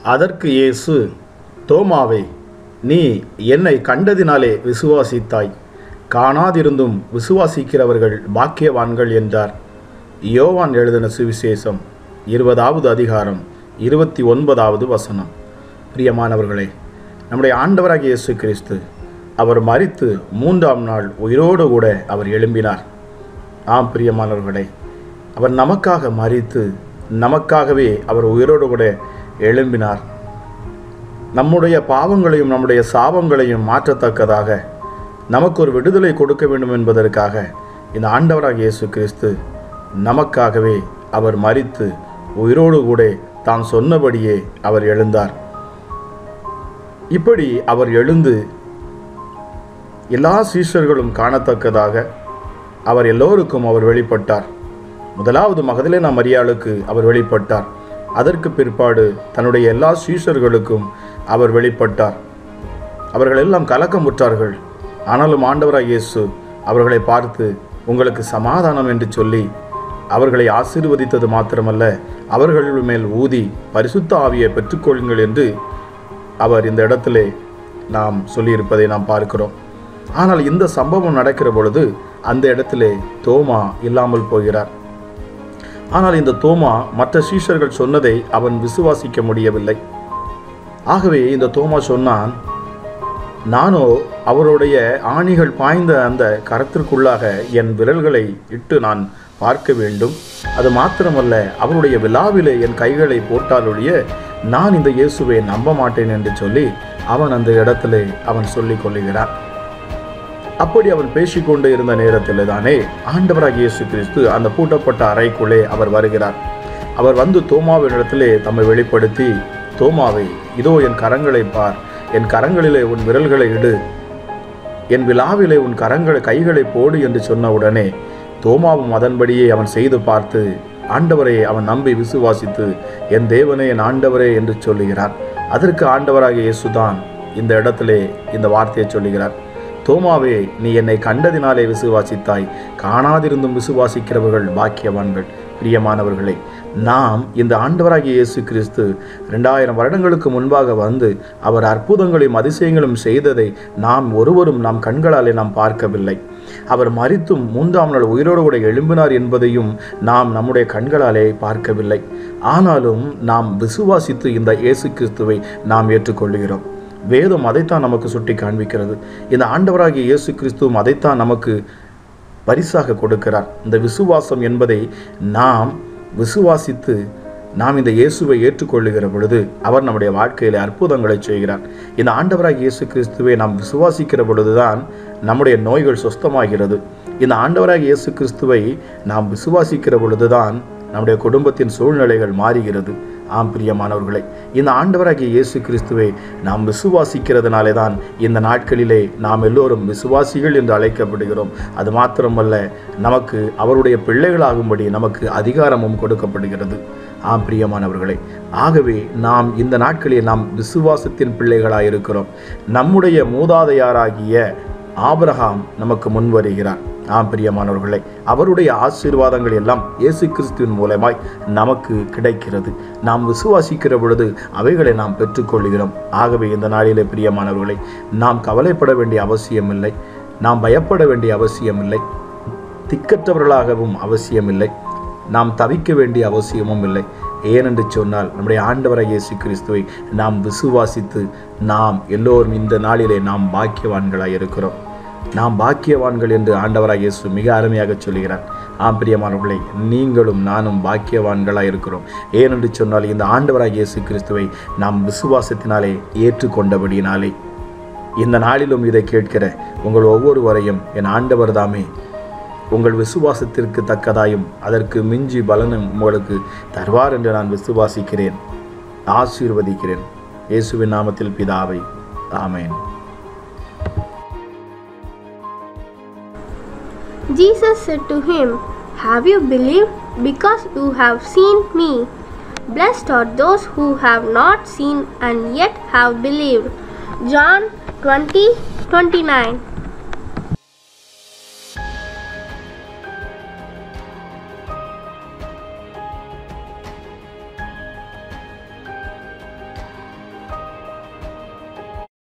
அதற்கு இயேசு தோமாவே நீ என்னை கண்டதினாலே விசுவாசித்தாய் காணாதிருந்தும் விசுவாசிக்கிறவர்கள் பாக்கியவான்கள் என்றார் யோவான் எழுதின சுவிசேஷம் இருபதாவது அதிகாரம் இருபத்தி ஒன்பதாவது வசனம் பிரியமானவர்களே நம்முடைய ஆண்டவராகிய இயேசு கிறிஸ்து அவர் மரித்து மூன்றாம் நாள் உயிரோடு கூட அவர் எழும்பினார் ஆம் பிரியமானவர்களே அவர் நமக்காக மரித்து நமக்காகவே அவர் உயிரோடு கூட எழும்பினார் நம்முடைய பாவங்களையும் நம்முடைய சாபங்களையும் மாற்றத்தக்கதாக நமக்கு ஒரு விடுதலை கொடுக்க வேண்டும் என்பதற்காக இந்த ஆண்டவராக இயேசு கிறிஸ்து நமக்காகவே அவர் மரித்து உயிரோடு கூட தான் சொன்னபடியே அவர் எழுந்தார் இப்படி அவர் எழுந்து எல்லா சீஷர்களும் காணத்தக்கதாக அவர் எல்லோருக்கும் அவர் வெளிப்பட்டார் முதலாவது மகதலேனா மரியாளுக்கு அவர் வெளிப்பட்டார் அதற்கு பிற்பாடு தன்னுடைய எல்லா சீஷர்களுக்கும் அவர் வெளிப்பட்டார் அவர்கள் எல்லாம் கலக்கமுற்றார்கள் ஆனாலும் ஆண்டவராக இயேசு அவர்களை பார்த்து உங்களுக்கு சமாதானம் என்று சொல்லி அவர்களை ஆசீர்வதித்தது மாத்திரமல்ல அவர்கள் மேல் ஊதி பரிசுத்த ஆவியை பெற்றுக்கொள்ளுங்கள் என்று அவர் இந்த இடத்திலே நாம் சொல்லியிருப்பதை நாம் பார்க்கிறோம் ஆனால் இந்த சம்பவம் நடக்கிற பொழுது அந்த இடத்திலே தோமா இல்லாமல் போகிறார் ஆனால் இந்த தோமா மற்ற சீஷர்கள் சொன்னதை அவன் விசுவாசிக்க முடியவில்லை ஆகவே இந்த தோமா சொன்னான் நானோ அவருடைய ஆணிகள் பாய்ந்த அந்த கரத்திற்குள்ளாக என் விரல்களை இட்டு நான் பார்க்க வேண்டும் அது மாத்திரமல்ல அவருடைய விழாவிலே என் கைகளை போட்டாலொழிய நான் இந்த இயேசுவை நம்ப மாட்டேன் என்று சொல்லி அவன் அந்த இடத்திலே அவன் சொல்லிக் கொள்ளுகிறான் அப்படி அவன் பேசிக்கொண்டு இருந்த நேரத்தில் தானே ஆண்டவராக இயேசு கிறிஸ்து அந்த பூட்டப்பட்ட அறைக்குள்ளே அவர் வருகிறார் அவர் வந்து தோமாவினிடத்திலே தம்மை வெளிப்படுத்தி தோமாவை இதோ என் கரங்களை பார் என் கரங்களிலே உன் விரல்களை இடு என் விழாவிலே உன் கரங்களை கைகளை போடு என்று சொன்ன உடனே தோமாவும் அதன்படியே அவன் செய்து பார்த்து ஆண்டவரை அவன் நம்பி விசுவாசித்து என் தேவனே என் ஆண்டவரே என்று சொல்லுகிறார் அதற்கு ஆண்டவராக இயேசுதான் இந்த இடத்திலே இந்த வார்த்தையை சொல்லுகிறார் தோமாவே நீ என்னை கண்டதினாலே விசுவாசித்தாய் காணாதிருந்தும் விசுவாசிக்கிறவர்கள் பாக்கியவான்கள் பிரியமானவர்களே நாம் இந்த ஆண்டவராகிய இயேசு கிறிஸ்து ரெண்டாயிரம் வருடங்களுக்கு முன்பாக வந்து அவர் அற்புதங்களையும் அதிசயங்களும் செய்ததை நாம் ஒருவரும் நம் கண்களாலே நாம் பார்க்கவில்லை அவர் மறித்தும் மூன்றாம் நாள் உயிரோடு கூட எழும்பினார் என்பதையும் நாம் நம்முடைய கண்களாலே பார்க்கவில்லை ஆனாலும் நாம் விசுவாசித்து இந்த இயேசு கிறிஸ்துவை நாம் ஏற்றுக்கொள்கிறோம் வேதம் அதைத்தான் நமக்கு சுட்டி காண்பிக்கிறது இந்த ஆண்டவராகிய இயேசு கிறிஸ்துவும் அதைத்தான் நமக்கு பரிசாக கொடுக்கிறார் இந்த விசுவாசம் என்பதை நாம் விசுவாசித்து நாம் இந்த இயேசுவை ஏற்றுக்கொள்ளுகிற பொழுது அவர் நம்முடைய வாழ்க்கையில் அற்புதங்களை செய்கிறார் இந்த ஆண்டவராக இயேசு கிறிஸ்துவை நாம் விசுவாசிக்கிற பொழுதுதான் நம்முடைய நோய்கள் சுஸ்தமாகிறது இந்த ஆண்டவராக இயேசு கிறிஸ்துவை நாம் விசுவாசிக்கிற பொழுதுதான் நம்முடைய குடும்பத்தின் சூழ்நிலைகள் மாறுகிறது ஆம் பிரியமானவர்களே இந்த ஆண்டவராகிய இயேசு கிறிஸ்துவை நாம் விசுவாசிக்கிறதுனாலே தான் இந்த நாட்களிலே நாம் எல்லோரும் விசுவாசிகள் என்று அழைக்கப்படுகிறோம் அது மாத்திரமல்ல நமக்கு அவருடைய பிள்ளைகளாகும்படி நமக்கு அதிகாரமும் கொடுக்கப்படுகிறது ஆம் பிரியமானவர்களே ஆகவே நாம் இந்த நாட்களில் நாம் விசுவாசத்தின் பிள்ளைகளாக இருக்கிறோம் நம்முடைய மூதாதையாராகிய ஆபிரகாம் நமக்கு முன் வருகிறார் ஆம் பிரியமானவர்களே அவருடைய ஆசீர்வாதங்கள் எல்லாம் இயேசு கிறிஸ்துவின் மூலமாய் நமக்கு கிடைக்கிறது நாம் விசுவாசிக்கிற பொழுது அவைகளை நாம் பெற்றுக்கொள்கிறோம் ஆகவே இந்த நாளிலே பிரியமானவர்களை நாம் கவலைப்பட வேண்டிய அவசியமில்லை நாம் பயப்பட வேண்டிய அவசியமில்லை திக்கற்றவர்களாகவும் அவசியமில்லை நாம் தவிக்க வேண்டிய அவசியமும் இல்லை ஏனென்று சொன்னால் நம்முடைய ஆண்டவராக இயேசு கிறிஸ்துவை நாம் விசுவாசித்து நாம் எல்லோரும் இந்த நாளிலே நாம் பாக்கியவான்களாய் இருக்கிறோம் நாம் பாக்கியவான்கள் என்று ஆண்டவராக இயேசு மிக அருமையாக சொல்கிறார் ஆம் பிரியமானவர்களே நீங்களும் நானும் பாக்கியவான்களாக இருக்கிறோம் ஏனென்று சொன்னால் இந்த ஆண்டவராக இயேசு கிறிஸ்துவை நாம் விசுவாசத்தினாலே ஏற்றுக்கொண்டபடியினாலே இந்த நாளிலும் இதை கேட்கிற உங்கள் ஒவ்வொருவரையும் என் ஆண்டவர் தாமே உங்கள் விசுவாசத்திற்கு தக்கதாயும் அதற்கு மிஞ்சி பலனும் உங்களுக்கு தருவார் என்று நான் விசுவாசிக்கிறேன் ஆசீர்வதிக்கிறேன் இயேசுவின் நாமத்தில் பிதாவை ஆமேன் Jesus said to him, Have you believed? Because you have seen me. Blessed are those who have not seen and yet have believed. John 20 29.